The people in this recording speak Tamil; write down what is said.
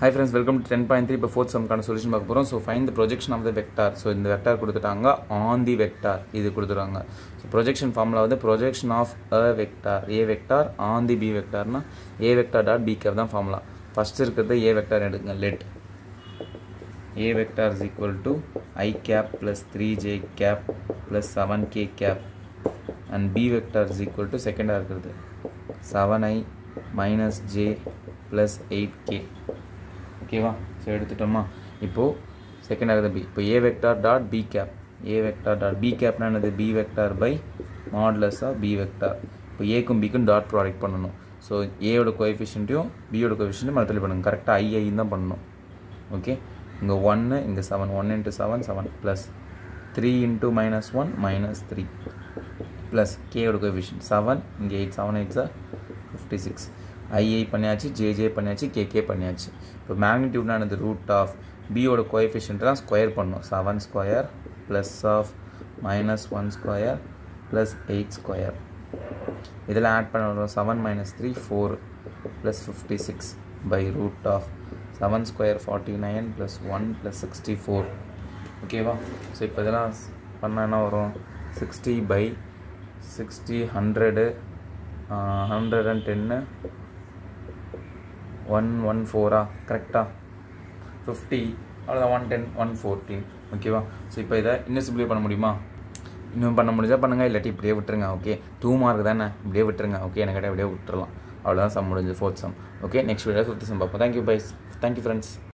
high friends welcome to ten point three இப்போ ஃபோர்த் சம்க்கான சொல்யூஷன் பார்க்க போகிறோம் so find the projection of the vector so இந்த வெக்டார் கொடுத்துட்டாங்க ஆன் தி வெக்டார் இது கொடுத்துருவாங்க ஸோ ப்ரொஜெக்ஷன் ஃபார்முலா வந்து projection of a vector A vector on the B வெக்டார்னா A vector dot B cap தான் ஃபார்முலா ஃபஸ்ட் இருக்கிறது ஏ வெக்டார் எடுங்க let A vector is equal to I cap plus three J cap plus seven K gap and B vector is equal to செகண்டாக இருக்கிறது seven I minus J plus eight K ஓகேவா ஸோ எடுத்துட்டோமா இப்போது செகண்ட் ஆகுது பி இப்போ A vector dot B cap A vector dot B கேப்னா என்னது B vector by modulus of B vector இப்போ ஏக்கும் பிக்கும் டாட் ப்ராடக்ட் பண்ணணும் ஸோ ஏயோட கோஎஃபிஷியன்ட்டையும் பியோட கோஎஃபிஷியன்ட்டையும் மல்டிப்ளை பண்ணுங்க கரெக்டாக ஐ ஐன்னு தான் பண்ணணும் ஓகே இங்கே ஒன்று இங்கே seven one into seven seven plus three into minus one minus three plus கேயோட கோஎஃபிஷியன்ட் செவன் இங்கே eight seven eight sir fifty six I I பண்ணியாச்சு ஜேஜே பண்ணியாச்சு கேகே பண்ணியாச்சு இப்போ மேக்னிடியூட்னா என்னது ரூட் ஆஃப் பியோட கோஎஃபிஷியன்ட் தான் ஸ்கொயர் பண்ணும் seven square plus of minus one square plus eight square இதெல்லாம் ஆட் பண்ண வரும் seven minus three four plus fifty six by root of seven square forty nine plus one plus sixty four ஓகேவா ஸோ இப்போ இதெல்லாம் பண்ணால் என்ன வரும் sixty by sixty hundred hundred and டென்னு ஒன் ஒன் ஃபோரா கரெக்டாக ஃபிஃப்டி அவ்வளோதான் ஒன் டென் ஒன் ஃபோர்டீன் ஓகேவா ஸோ இப்போ இதை இன்னும் சிம்பிளை பண்ண முடியுமா இன்னும் பண்ண முடிஞ்சா பண்ணுங்கள் இல்லாட்டி இப்படியே விட்டுருங்க ஓகே டூ மார்க் தானே இப்படியே விட்டுருங்க ஓகே எனக்கு இப்படியே விட்டுறலாம் அவ்வளோதான் சம் முடிஞ்சு fourth sum okay next video fifth sum பார்ப்போம் தேங்க்யூ பைஸ் தேங்க்யூ ஃப்ரெண்ட்ஸ்